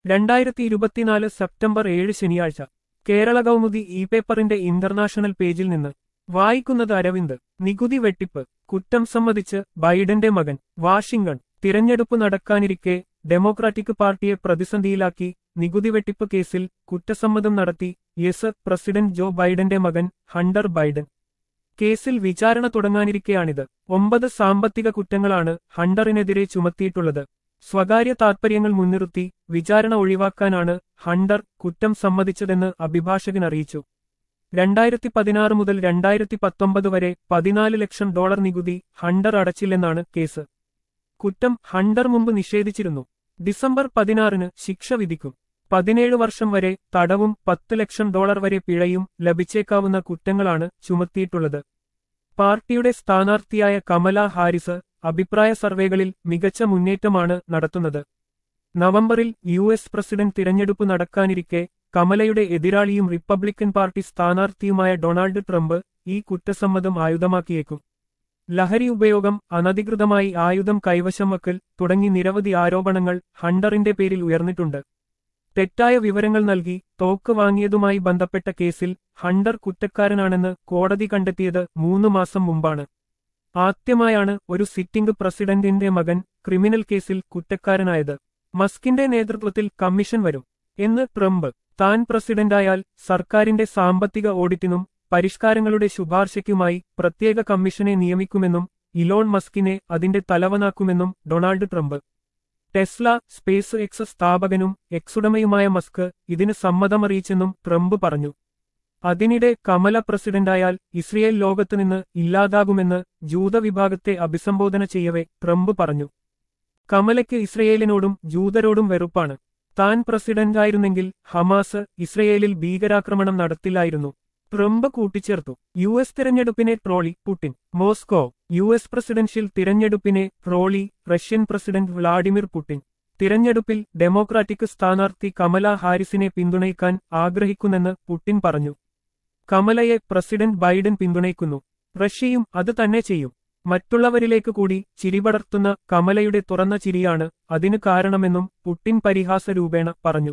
രണ്ടായിരത്തി ഇരുപത്തിനാല് സെപ്റ്റംബർ ഏഴ് ശനിയാഴ്ച കേരള കൗമുദി ഇ പേപ്പറിന്റെ ഇന്റർനാഷണൽ പേജിൽ നിന്ന് വായിക്കുന്നത് അരവിന്ദ് നികുതി വെട്ടിപ്പ് കുറ്റം സമ്മതിച്ച് ബൈഡന്റെ മകൻ വാഷിംഗ്ടൺ തിരഞ്ഞെടുപ്പ് നടക്കാനിരിക്കെ ഡെമോക്രാറ്റിക് പാർട്ടിയെ പ്രതിസന്ധിയിലാക്കി നികുതി വെട്ടിപ്പ് കേസിൽ കുറ്റസമ്മതം നടത്തി യെസ് പ്രസിഡന്റ് ജോ ബൈഡന്റെ മകൻ ഹണ്ടർ ബൈഡൻ കേസിൽ വിചാരണ തുടങ്ങാനിരിക്കെയാണിത് ഒമ്പത് സാമ്പത്തിക കുറ്റങ്ങളാണ് ഹണ്ടറിനെതിരെ ചുമത്തിയിട്ടുള്ളത് സ്വകാര്യ താൽപര്യങ്ങൾ മുൻനിർത്തി വിചാരണ ഒഴിവാക്കാനാണ് ഹണ്ടർ കുറ്റം സമ്മതിച്ചതെന്ന് അഭിഭാഷകൻ അറിയിച്ചു രണ്ടായിരത്തി പതിനാറ് മുതൽ രണ്ടായിരത്തി പത്തൊമ്പത് വരെ പതിനാല് ലക്ഷം ഡോളർ നികുതി ഹണ്ടർ അടച്ചില്ലെന്നാണ് കേസ് കുറ്റം ഹണ്ടർ മുമ്പ് നിഷേധിച്ചിരുന്നു ഡിസംബർ പതിനാറിന് ശിക്ഷ വിധിക്കും പതിനേഴ് വർഷം വരെ തടവും പത്ത് ലക്ഷം ഡോളർ വരെ പിഴയും ലഭിച്ചേക്കാവുന്ന കുറ്റങ്ങളാണ് ചുമത്തിയിട്ടുള്ളത് പാർട്ടിയുടെ സ്ഥാനാർത്ഥിയായ കമല ഹാരിസ് അഭിപ്രായ സർവേകളിൽ മികച്ച മുന്നേറ്റമാണ് നടത്തുന്നത് നവംബറിൽ യു എസ് പ്രസിഡന്റ് തിരഞ്ഞെടുപ്പ് നടക്കാനിരിക്കെ കമലയുടെ എതിരാളിയും റിപ്പബ്ലിക്കൻ പാർട്ടി സ്ഥാനാർത്ഥിയുമായ ഡൊണാൾഡ് ട്രംപ് ഈ കുറ്റസമ്മതം ആയുധമാക്കിയേക്കും ലഹരി ഉപയോഗം അനധികൃതമായി ആയുധം കൈവശം വക്കൽ തുടങ്ങി നിരവധി ആരോപണങ്ങൾ ഹണ്ടറിന്റെ പേരിൽ ഉയർന്നിട്ടുണ്ട് തെറ്റായ വിവരങ്ങൾ നൽകി തോക്ക് വാങ്ങിയതുമായി ബന്ധപ്പെട്ട കേസിൽ ഹണ്ടർ കുറ്റക്കാരനാണെന്ന് കോടതി കണ്ടെത്തിയത് മൂന്ന് മാസം മുമ്പാണ് ആദ്യമായാണ് ഒരു സിറ്റിംഗ് പ്രസിഡന്റിന്റെ മകൻ ക്രിമിനൽ കേസിൽ കുറ്റക്കാരനായത് മസ്കിന്റെ നേതൃത്വത്തിൽ കമ്മീഷൻ വരും എന്ന് ട്രംപ് താൻ പ്രസിഡന്റായാൽ സർക്കാരിന്റെ സാമ്പത്തിക ഓഡിറ്റിനും പരിഷ്കാരങ്ങളുടെ ശുപാർശയ്ക്കുമായി പ്രത്യേക കമ്മീഷനെ നിയമിക്കുമെന്നും ഇലോൺ മസ്കിനെ അതിന്റെ തലവനാക്കുമെന്നും Donald Trump Tesla Space X സ്ഥാപകനും എക്സുടമയുമായ മസ്ക് ഇതിന് സമ്മതമറിയിച്ചെന്നും ട്രംപ് പറഞ്ഞു അതിനിടെ കമല പ്രസിഡന്റായാൽ ഇസ്രയേൽ ലോകത്തുനിന്ന് ഇല്ലാതാകുമെന്ന് ജൂതവിഭാഗത്തെ അഭിസംബോധന ചെയ്യവെ ട്രംപ് പറഞ്ഞു കമലയ്ക്ക് ഇസ്രയേലിനോടും ജൂതരോടും വെറുപ്പാണ് താൻ പ്രസിഡന്റായിരുന്നെങ്കിൽ ഹമാസ് ഇസ്രയേലിൽ ഭീകരാക്രമണം നടത്തില്ലായിരുന്നു ട്രംപ് കൂട്ടിച്ചേർത്തു യു എസ് തിരഞ്ഞെടുപ്പിനെ ട്രോളി Putin Moscow U S presidential തിരഞ്ഞെടുപ്പിനെ ട്രോളി റഷ്യൻ പ്രസിഡന്റ് വ്ളാഡിമിർ പുടിൻ തിരഞ്ഞെടുപ്പിൽ ഡെമോക്രാറ്റിക് സ്ഥാനാർത്ഥി കമല ഹാരിസിനെ പിന്തുണയ്ക്കാൻ ആഗ്രഹിക്കുന്നെന്ന് പുടിൻ പറഞ്ഞു കമലയെ പ്രസിഡന്റ് ബൈഡൻ പിന്തുണയ്ക്കുന്നു റഷ്യയും അത് തന്നെ ചെയ്യും മറ്റുള്ളവരിലേക്ക് കൂടി ചിരിപടർത്തുന്ന കമലയുടെ തുറന്ന ചിരിയാണ് അതിന് കാരണമെന്നും പുടിൻ പരിഹാസരൂപേണ പറഞ്ഞു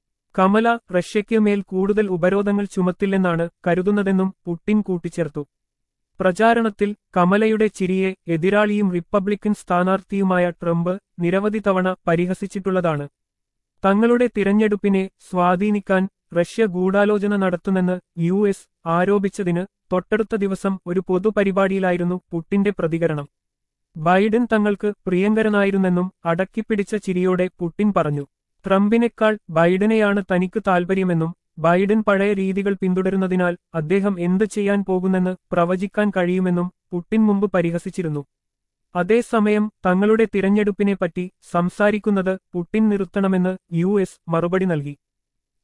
കമല റഷ്യയ്ക്ക് മേൽ കൂടുതൽ ഉപരോധങ്ങൾ ചുമത്തില്ലെന്നാണ് കരുതുന്നതെന്നും പുടിൻ കൂട്ടിച്ചേർത്തു പ്രചാരണത്തിൽ കമലയുടെ ചിരിയെ എതിരാളിയും റിപ്പബ്ലിക്കൻ സ്ഥാനാർത്ഥിയുമായ ട്രംപ് നിരവധി തവണ പരിഹസിച്ചിട്ടുള്ളതാണ് തങ്ങളുടെ തിരഞ്ഞെടുപ്പിനെ സ്വാധീനിക്കാൻ റഷ്യ ഗൂഢാലോചന നടത്തുമെന്ന് യു എസ് ആരോപിച്ചതിന് തൊട്ടടുത്ത ദിവസം ഒരു പൊതുപരിപാടിയിലായിരുന്നു പുട്ടിന്റെ പ്രതികരണം ബൈഡൻ തങ്ങൾക്ക് പ്രിയങ്കരനായിരുന്നെന്നും അടക്കിപ്പിടിച്ച ചിരിയോടെ പുട്ടിൻ പറഞ്ഞു ട്രംപിനേക്കാൾ ബൈഡനെയാണ് തനിക്ക് താൽപര്യമെന്നും ബൈഡൻ പഴയ രീതികൾ പിന്തുടരുന്നതിനാൽ അദ്ദേഹം എന്ത് ചെയ്യാൻ പോകുന്നെന്ന് പ്രവചിക്കാൻ കഴിയുമെന്നും പുട്ടിൻ മുമ്പ് പരിഹസിച്ചിരുന്നു അതേസമയം തങ്ങളുടെ തിരഞ്ഞെടുപ്പിനെപ്പറ്റി സംസാരിക്കുന്നത് പുട്ടിൻ നിർത്തണമെന്ന് യു മറുപടി നൽകി